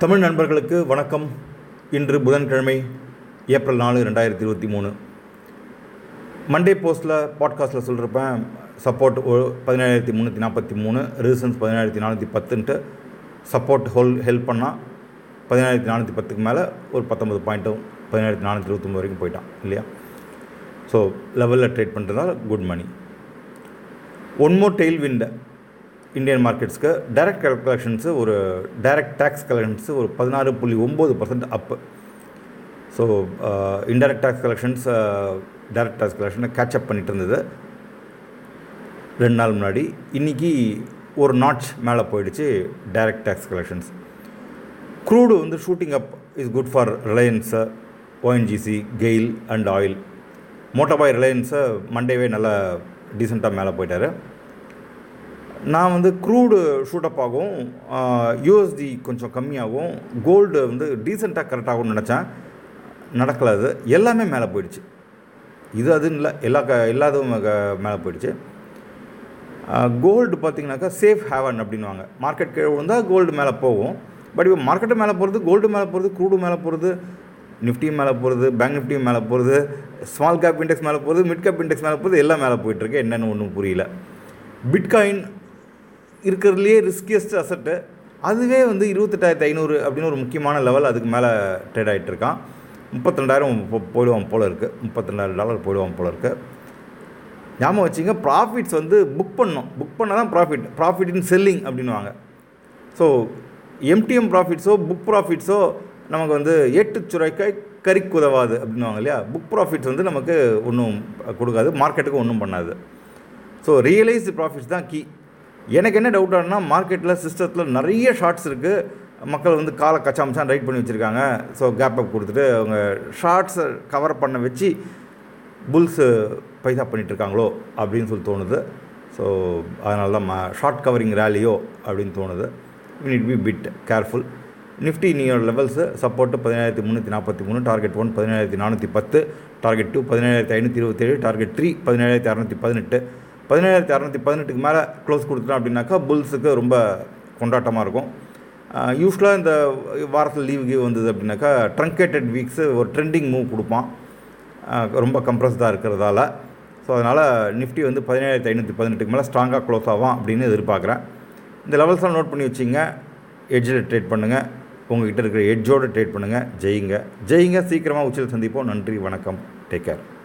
தமிழ் நண்பர்களுக்கு வணக்கம் இன்று புதன்கிழமை ஏப்ரல் நாலு ரெண்டாயிரத்தி இருபத்தி மூணு மண்டே போஸ்ட்டில் பாட்காஸ்ட்டில் சொல்கிறப்பேன் சப்போர்ட் பதினேழாயிரத்தி முந்நூற்றி நாற்பத்தி மூணு ரீசன்ஸ் பதினேழாயிரத்தி நானூற்றி பத்துன்ட்டு சப்போர்ட் ஹோல் ஹெல்ப் பண்ணால் பதினேழாயிரத்தி நானூற்றி பத்துக்கு மேலே ஒரு பத்தொம்பது பாயிண்ட்டும் பதினேழாயிரத்தி நானூற்றி இருபத்தொம்பது வரைக்கும் போயிட்டான் இல்லையா ஸோ லெவலில் ட்ரேட் பண்ணுறதால good money one more tailwind Indian மார்க்கெட்ஸ்க்கு டைரக்ட் கலெக்ஷன்ஸு ஒரு டைரக்ட் டேக்ஸ் கலெக்ஷன்ஸு ஒரு பதினாறு புள்ளி ஒம்பது percent up so indirect tax collections direct tax கலெக்ஷனை கேட்சப் பண்ணிட்டு இருந்தது ரெண்டு நாள் முன்னாடி இன்றைக்கி ஒரு நாட்ச் மேலே போயிடுச்சு டைரக்ட் டேக்ஸ் கலெக்ஷன்ஸ் க்ரூடு வந்து shooting up is good for Reliance ONGC GAIL and oil மோட்டோபாய் ரிலையன்ஸை மண்டேவே நல்லா டீசெண்டாக மேலே போயிட்டார் நான் வந்து க்ரூடு ஷூட்டப் ஆகும் யூஎஸ்டி கொஞ்சம் கம்மியாகும் கோல்டு வந்து டீசெண்டாக கரெக்டாகும்னு நினச்சேன் நடக்கல அது எல்லாமே மேலே போயிடுச்சு இது அதுன்னு இல்லை எல்லா க எல்லாதும் மேலே போயிடுச்சு கோல்டு பார்த்திங்கனாக்கா சேஃப் ஹேவன் அப்படின்வாங்க மார்க்கெட் கீழே விழுந்தால் கோல்டு மேலே போகும் பட் இப்போ மார்க்கெட்டு மேலே போகிறது கோல்டு மேலே போகிறது க்ரூடு மேலே போகிறது நிஃப்டியும் மேலே போகிறது பேங்க் நிஃப்டியும் மேலே போகிறது ஸ்மால் கேப் இண்டெக்ஸ் மேலே போகிறது மிட் கேப் இண்டெக்ஸ் மேலே போகிறது எல்லாம் மேலே போயிட்டுருக்கு என்னென்னு ஒன்றும் புரியல பிட்காயின் இருக்கிறதுலையே ரிஸ்கியஸ்ட் அசட்டு அதுவே வந்து இருபத்தெட்டாயிரத்து ஐநூறு அப்படின்னு ஒரு முக்கியமான லெவல் அதுக்கு மேலே ட்ரேட் ஆகிட்டு இருக்கான் முப்பத்திரெண்டாயிரம் போயிடுவான் போல் இருக்குது முப்பத்திரெண்டாயிரம் டாலர் போயிடுவான் போல் இருக்குது ஞாபகம் வச்சுங்க ப்ராஃபிட்ஸ் வந்து புக் பண்ணோம் புக் பண்ணால் தான் ப்ராஃபிட் ப்ராஃபிட் இன் செல்லிங் அப்படின்வாங்க ஸோ எம்டிஎம் ப்ராஃபிட்ஸோ புக் ப்ராஃபிட்ஸோ நமக்கு வந்து எட்டு சுரைக்காய் கறிக்கு உதவாது அப்படின்வாங்க இல்லையா புக் ப்ராஃபிட்ஸ் வந்து நமக்கு ஒன்றும் கொடுக்காது மார்க்கெட்டுக்கு ஒன்றும் பண்ணாது ஸோ ரியலைஸ்டு ப்ராஃபிட்ஸ் தான் கீ எனக்கு என்ன டவுட் ஆகுனா மார்க்கெட்டில் சிஸ்டத்தில் நிறைய ஷார்ட்ஸ் இருக்குது மக்கள் வந்து காலை கச்சாமச்சான் ரைட் பண்ணி வச்சுருக்காங்க ஸோ கேப் அப் கொடுத்துட்டு அவங்க ஷார்ட்ஸை கவர் பண்ண வச்சு புல்ஸு பைசா பண்ணிகிட்ருக்காங்களோ அப்படின்னு சொல்லி தோணுது ஸோ அதனால தான் மா ஷார்ட் கவரிங் ரேலியோ அப்படின்னு தோணுது it be bit careful Nifty நீங்கள் லெவல்ஸு சப்போர்ட்டு பதினேழாயிரத்தி முந்நூற்றி நாற்பத்தி மூணு டார்கெட் ஒன் பதினேழாயிரத்தி நானூற்றி பத்து டார்கெட் டூ பதினேழாயிரத்தி ஐநூற்றி இருபத்தேழு டார்கெட் த்ரீ பதினேழாயிரத்தி அறநூற்றி பதினெட்டு பதினேழாயிரத்தி அறநூற்றி பதினெட்டுக்கு மேலே க்ளோஸ் கொடுத்துட்டோம் அப்படின்னாக்கா புல்ஸுக்கு ரொம்ப கொண்டாட்டமாக இருக்கும் யூஸ்வலாக இந்த வாரத்தில் லீவ் கீவ் வந்தது அப்படின்னாக்கா ட்ரங்கேட்டட் வீக்ஸு ஒரு ட்ரெண்டிங் மூவ் கொடுப்பான் ரொம்ப கம்ப்ரஸ்டாக இருக்கிறதால ஸோ அதனால் நிஃப்டி வந்து பதினேழாயிரத்தி ஐநூற்றி பதினெட்டுக்கு மேலே ஸ்ட்ராங்காக க்ளோஸ் ஆகும் அப்படின்னு எதிர்பார்க்குறேன் இந்த லெவல்ஸ்லாம் நோட் பண்ணி வச்சிங்க எட்ஜில் ட்ரேட் பண்ணுங்கள் உங்கள்கிட்ட இருக்கிற எட்ஜோடு ட்ரேட் பண்ணுங்கள் ஜெயிங்க ஜெயிங்க சீக்கிரமாக உச்சியில் சந்திப்போம் நன்றி வணக்கம் டேக் கேர்